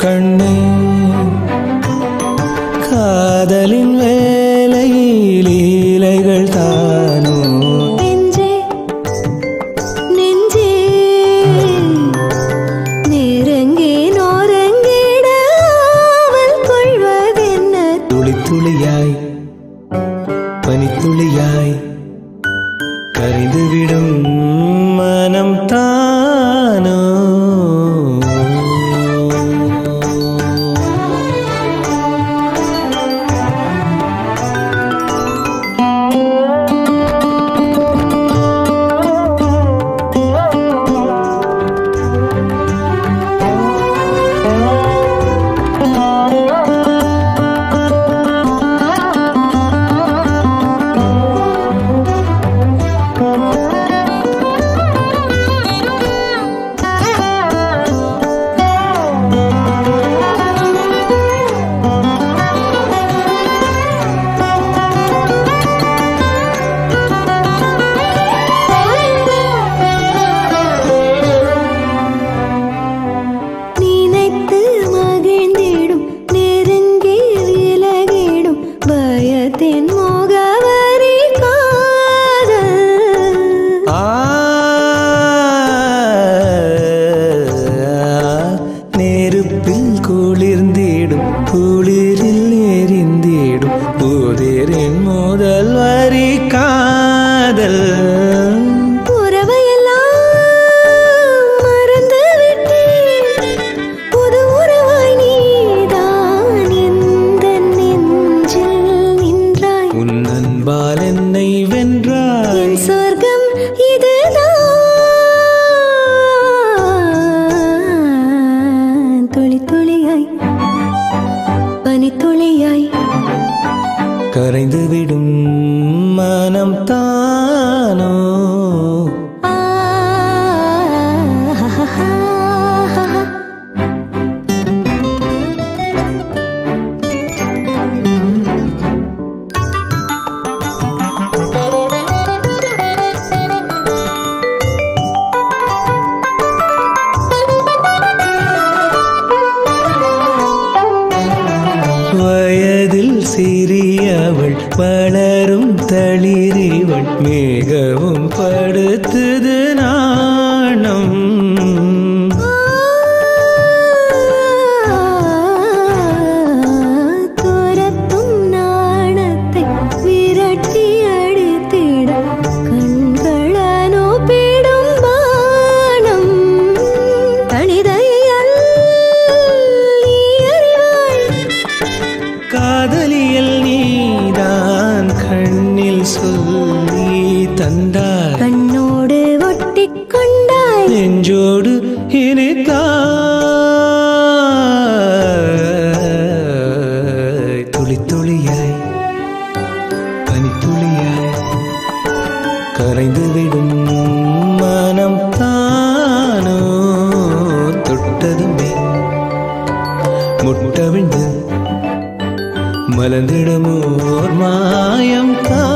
கண்ணே காதலின் வேலை லீலைகள் தானோ நெஞ்சே நெஞ்சே நெருங்கி நோரங்கிட ஆவல் கொள்வதென்ன துளி துளியாய் பனித்துளியாய் கரைந்துவிடும் மனம் தானோ நினைத்து மகிழ்ந்திடும் நெருங்கி விலகிடும் பயத்தின் முகவரி காதல் ஆ நெருப்பில் குளிர்ந்திடும் குளிரில் எரிந்திடும் புதிரின் முதல் வரி காதல் உறவையெல்லாம் மறந்து விட்டேன் புது உறவாய் நீதான் எந்த நெஞ்சில் நின்றாய் உன் அன்பால் என்னை வென்றாய் என் சொர்க்கம் இதுதான் துளி துளியாய் பனி துளியாய் கரைந்துவிடும் மனம் தானோ வயதில் சிறியவள் வளரும் தளிரிவள் மிகவும் படுத்துது நாணம் துரத்தும் நாணத்தை விரட்டி அடித்திட கண்களனோ பிடும் பானம் கணிதையல் நீ அறிவாய் காதலியல் நீதான் கண்ணில் சொல்லி தந்தாய் கண்ணோடு ஒட்டிக் கொண்டாய் நெஞ்சோடு இனித்தாய் துளி துளியாய் பனித்துளியாய் கரைந்துவிடும் மனம் தானோ தொட்டதுமே முட்டவிழ்ந்து மலர்ந்திடுமோர் மாயம் தான்